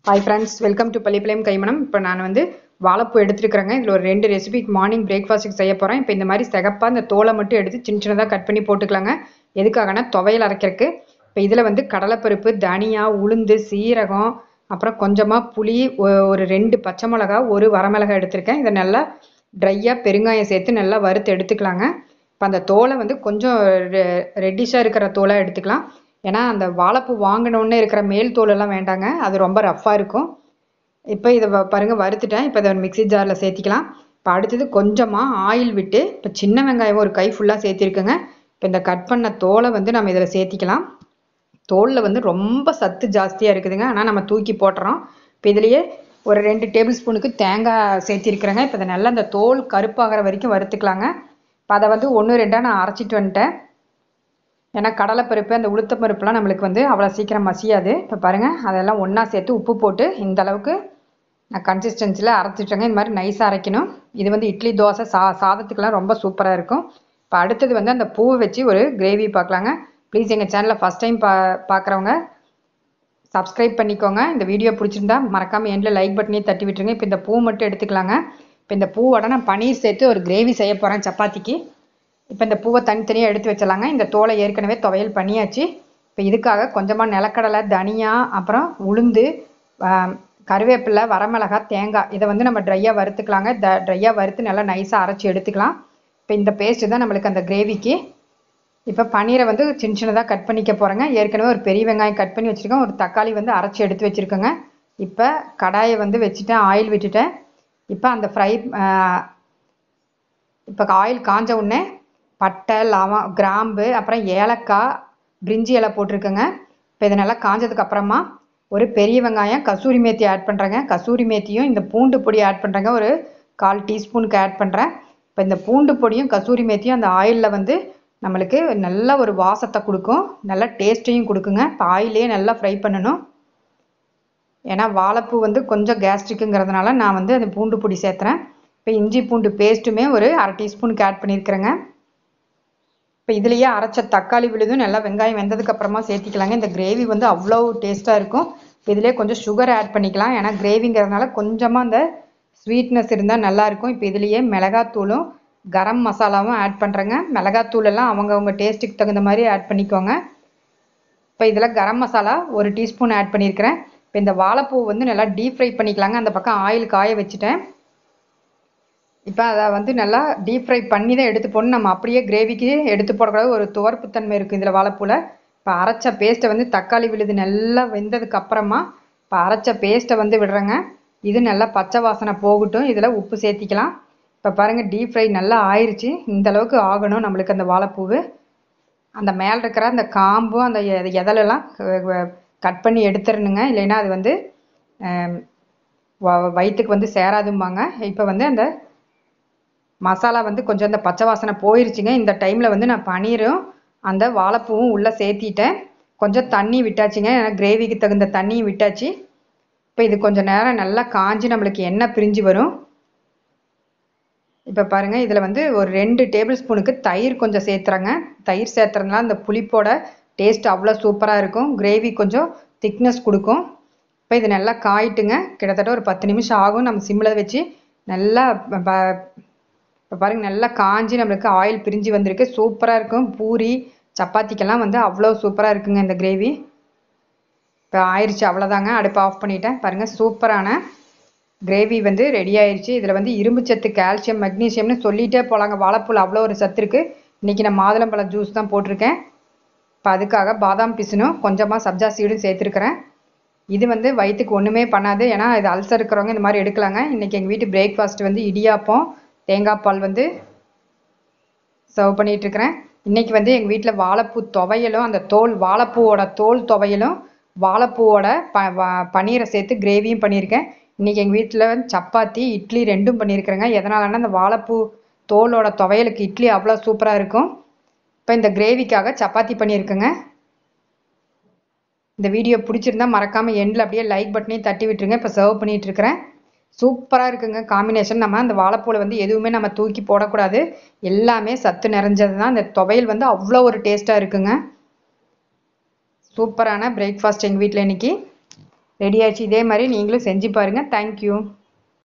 hi friends welcome to Pallipalayam Kaimanam இப்போ நான் வந்து வாழைப்பூ எடுத்துருக்கிறேங்க இதில் ஒரு ரெண்டு ரெசிபி மார்னிங் பிரேக்ஃபாஸ்ட்டுக்கு செய்ய போகிறேன் இப்போ இந்த மாதிரி சிகப்பாக இந்த தோலை மட்டும் எடுத்து சின்ன சின்னதாக கட் பண்ணி போட்டுக்கலாங்க எதுக்காகனா துவையல் அரைக்கிறதுக்கு இப்போ இதில் வந்து கடலைப்பருப்பு தனியா உளுந்து சீரகம் அப்புறம் கொஞ்சமாக புளி ஒ- ஒரு ரெண்டு பச்சை மிளகா ஒரு வரமிளகா எடுத்திருக்கேன் இதை நல்லா ட்ரையாக பெருங்காயம் சேர்த்து நல்லா வறுத்து எடுத்துக்கலாங்க இப்போ அந்த தோலை வந்து கொஞ்சம் ரெட்டிஷாக இருக்கிற தோலை எடுத்துக்கலாம் ஏன்னா அந்த வாழைப்பூ வாங்கினோடனே இருக்கிற மேல் தோலெல்லாம் வேண்டாங்க அது ரொம்ப ரஃப்பாக இருக்கும் இப்போ இதை வ- பாருங்க வறுத்துட்டேன் இப்போ இதை மிக்ஸி ஜாரில் சேர்த்திக்கலாம் இப்போ அடுத்தது கொஞ்சமாக ஆயில் விட்டு இப்போ சின்ன வெங்காயம் ஒரு கை ஃபுல்லாக சேர்த்திருக்குங்க இப்போ இந்த கட் பண்ண தோலை வந்து நம்ம இதில் சேர்த்திக்கலாம் தோலில் வந்து ரொம்ப சத்து ஜாஸ்தியாக இருக்குதுங்க ஆனால் நம்ம தூக்கி போட்டுறோம் இப்போ இதுலேயே ஒரு ரெண்டு டேபிள் ஸ்பூனுக்கு தேங்காய் சேர்த்திருக்கிறேங்க இப்போ இதை நல்லா இந்த தோல் கருப்பாகிற வரைக்கும் வறுத்துக்கலாங்க இப்போ அதை வந்து ஒன்று ரெண்டாக நான் அரைச்சிட்டு வந்துட்டேன் ஏன்னா கடலைப்பருப்பு அந்த உளுத்தம் பருப்புலாம் நம்மளுக்கு வந்து அவ்வளோ சீக்கிரம் மசியாது இப்போ பாருங்கள் அதெல்லாம் ஒன்றா சேர்த்து உப்பு போட்டு இந்த அளவுக்கு நான் கன்சிஸ்டன்சியில் அரைச்சிட்டேங்க இந்த மாதிரி நைஸாக அரைக்கணும் இது வந்து இட்லி தோசை சா சாதத்துக்கெல்லாம் ரொம்ப சூப்பராக இருக்கும் இப்போ அடுத்தது வந்து அந்த பூவை வச்சு ஒரு கிரேவி பார்க்கலாங்க ப்ளீஸ் எங்கள் சேனலை ஃபஸ்ட் டைம் பா பார்க்குறவங்க சப்ஸ்கிரைப் பண்ணிக்கோங்க இந்த வீடியோ பிடிச்சிருந்தா மறக்காமல் எண்டில் லைக் பட்டனையும் தட்டி விட்டுருங்க இப்போ இந்த பூ மட்டும் எடுத்துக்கலாங்க இப்போ இந்த பூவோட நான் பன்னீர் சேர்த்து ஒரு கிரேவி செய்ய போகிறேன் சப்பாத்திக்கு இப்போ இந்த பூவை தனித்தனியாக எடுத்து வச்சிடலாங்க இந்த தோலை ஏற்கனவே துவையல் பண்ணியாச்சு இப்போ இதுக்காக கொஞ்சமாக நிலக்கடலை தனியா அப்புறம் உளுந்து ஆம், கருவேப்பிலை வரமிளகா தேங்காய் இதை வந்து நம்ம ட்ரையாக வறுத்துக்கலாங்க த ட்ரையாக வறுத்து நல்லா நைஸாக அரைச்சி எடுத்துக்கலாம் இப்போ இந்த பேஸ்ட்டு தான் நம்மளுக்கு அந்த கிரேவிக்கு இப்போ பன்னீரை வந்து சின்ன சின்னதாக கட் பண்ணிக்க போகிறேங்க ஏற்கனவே ஒரு பெரிய வெங்காயம் கட் பண்ணி வச்சுருக்கேன் ஒரு தக்காளி வந்து அரைச்சி எடுத்து வச்சுருக்கேங்க இப்போ கடாயை வந்து வச்சுட்டேன் ஆயில் விட்டுட்டேன் இப்போ அந்த ஃப்ரை இப்போ ஆயில் காஞ்ச உடனே பட்டை லவம் கிராம்பு அப்புறம் ஏலக்காய் பிரிஞ்சி இலை போட்டிருக்கேங்க இப்போ இது நல்லா காஞ்சதுக்கு அப்புறமா ஒரு பெரிய வெங்காயம் கசூரி மேத்தி ஆட் பண்ணுறேங்க கசூரி மேத்தியும் இந்த பூண்டு பொடி ஆட் பண்ணுறேங்க ஒரு கால் டீஸ்பூனுக்கு ஆட் பண்ணுறேன் இப்போ இந்த பூண்டு பொடியும் கசூரி மேத்தியும் அந்த ஆயிலில் வந்து நம்மளுக்கு நல்ல ஒரு வாசத்தை கொடுக்கும் நல்ல டேஸ்ட்டையும் கொடுக்குங்க இப்போ ஆயிலே நல்லா ஃப்ரை பண்ணணும் ஏன்னா வாழைப்பூ வந்து கொஞ்சம் கேஸ்ட்ரிக்குங்கிறதுனால நான் வந்து அந்த பூண்டு பொடி சேர்த்துறேன் இப்போ இஞ்சி பூண்டு பேஸ்ட்டுமே ஒரு அரை டீஸ்பூனுக்கு ஆட் பண்ணியிருக்கிறேங்க இப்போ இதுலேயே அரைச்ச தக்காளி விழுதும் நல்லா வெங்காயம் வெந்ததுக்கு அப்புறமா சேர்த்திக்கலாங்க இந்த கிரேவி வந்து அவ்வளோ டேஸ்ட்டாக இருக்கும் இப்போ இதுலேயே கொஞ்சம் சுகர் ஆட் பண்ணிக்கலாம் ஏன்னா கிரேவிங்கிறதுனால கொஞ்சமாக அந்த ஸ்வீட்னஸ் இருந்தால் நல்லாயிருக்கும் இப்போ இதுலேயே மிளகாத்தூளும் கரம் மசாலாவும் ஆட் பண்ணுறேங்க மிளகாத்தூள் எல்லாம் அவங்கவுங்க டேஸ்ட்டுக்கு தகுந்த மாதிரி ஆட் பண்ணிக்கோங்க இப்போ இதில் கரம் மசாலா ஒரு டீஸ்பூன் ஆட் பண்ணியிருக்கிறேன் இப்போ இந்த வாழைப்பூ வந்து நல்லா டீப் ஃப்ரை பண்ணிக்கலாங்க அந்த பக்கம் ஆயில் காய வச்சுட்டேன் இப்போ அதை வந்து நல்லா டீப் ஃப்ரை பண்ணி தான் எடுத்து போடணும் நம்ம அப்படியே கிரேவிக்கு எடுத்து போடக்கூடாது ஒரு துவர்ப்புத்தன்மை இருக்குது இதில் வாழைப்பூவில் இப்போ அரைச்ச பேஸ்ட்டை வந்து தக்காளி விழுது நல்லா வெந்ததுக்கு அப்புறமா இப்போ அரைச்ச பேஸ்ட்டை வந்து விடுறேங்க இது நல்லா பச்சை வாசனை போகட்டும் இதில் உப்பு சேர்த்திக்கலாம் இப்போ பாருங்கள் டீப் ஃப்ரை நல்லா ஆயிருச்சு இந்த அளவுக்கு ஆகணும் நம்மளுக்கு அந்த வாழைப்பூவு அந்த மேலே இருக்கிற அந்த காம்பும் அந்த எ- எதலெல்லாம் கட் பண்ணி எடுத்துடணுங்க இல்லைன்னா அது வந்து ஆம், வ- வயிற்றுக்கு வந்து சேராதும்பாங்க இப்போ வந்து அந்த மசாலா வந்து கொஞ்சம் அந்த பச்சை வாசனை போயிருச்சுங்க இந்த டைமில் வந்து நான் பன்னீரும் அந்த வாழைப்பூவும் உள்ளே சேர்த்திட்டேன் கொஞ்சம் தண்ணி விட்டாச்சுங்க ஏன்னா கிரேவிக்கு தகுந்த தண்ணியும் விட்டாச்சு இப்போ இது கொஞ்சம் நேரம் நல்லா காஞ்சி நம்மளுக்கு எண்ணெய் பிரிஞ்சு வரும் இப்போ பாருங்க இதில் வந்து ஒரு ரெண்டு டேபிள் ஸ்பூனுக்கு தயிர் கொஞ்சம் சேர்த்துறேங்க தயிர் சேர்த்துறதுனால அந்த புளிப்போட டேஸ்ட் அவ்வளோ சூப்பராக இருக்கும் கிரேவி கொஞ்சம் திக்னஸ் கொடுக்கும் இப்போ இது நல்லா காயிட்டுங்க கிட்டத்தட்ட ஒரு பத்து நிமிஷம் ஆகும் நம்ம சிம்மில் வச்சு நல்லா ப- ப- இப்போ பாருங்க நல்லா காஞ்சி நம்மளுக்கு ஆயில் பிரிஞ்சு வந்திருக்கு சூப்பராக இருக்கும் பூரி சப்பாத்திக்கெல்லாம் வந்து அவ்வளோ சூப்பராக இருக்குங்க இந்த கிரேவி இப்போ ஆயிடுச்சு அவ்வளோதாங்க அடுப்பு ஆஃப் பண்ணிட்டேன் பாருங்கள் சூப்பரான கிரேவி வந்து ரெடி ஆயிருச்சு இதில் வந்து இரும்பு சத்து கால்சியம் மெக்னீசியம்னு சொல்லிட்டே போகலாங்க வாழைப்பூல அவ்வளோ ஒரு சத்து இருக்குது இன்றைக்கி நான் மாதுளம்பழம் ஜூஸ் தான் போட்டிருக்கேன் இப்போ அதுக்காக பாதாம் பிசினும் கொஞ்சமாக சப்ஜா சீடும் சேர்த்துருக்கிறேன் இது வந்து வயிற்றுக்கு ஒன்றுமே பண்ணாது ஏன்னா இது அல்சர் இருக்கிறவங்க இந்த மாதிரி எடுக்கலாங்க இன்றைக்கி எங்கள் வீட்டு பிரேக்ஃபாஸ்ட் வந்து இடியாப்பம் தேங்காய் பால் வந்து சர்வ் பண்ணிட்டு இருக்கிறேன் இன்னைக்கு வந்து எங்கள் வீட்டில் வாழைப்பூ துவையலும் அந்த தோல் வாழைப்பூவோட தோல் துவையலும் வாழைப்பூவோட ப வ- பன்னீரை சேர்த்து கிரேவியும் பண்ணியிருக்கேன் இன்னைக்கு எங்கள் வீட்டில் சப்பாத்தி இட்லி ரெண்டும் பண்ணியிருக்கிறேங்க எதனாலன்னா அந்த வாழைப்பூ தோலோட துவையலுக்கு இட்லி அவ்வளோ சூப்பராக இருக்கும் இப்போ இந்த கிரேவிக்காக சப்பாத்தி பண்ணியிருக்கேங்க இந்த வீடியோ பிடிச்சிருந்தா மறக்காம எண்டில் அப்படியே லைக் பட்டனையும் தட்டி விட்டுருங்க இப்போ சர்வ் பண்ணிட்டு இருக்கிறேன் சூப்பராக இருக்குங்க காம்பினேஷன் நம்ம அந்த வாழைப்பூல வந்து எதுவுமே நம்ம தூக்கி போடக்கூடாது எல்லாமே சத்து நிறைஞ்சது தான் இந்த துவையல் வந்து அவ்வளோ ஒரு டேஸ்ட்டாக இருக்குங்க சூப்பரான பிரேக்ஃபாஸ்ட் எங்கள் வீட்டில் இன்னைக்கு ரெடி ஆச்சு இதே மாதிரி நீங்களும் செஞ்சு பாருங்கள் தேங்க்யூ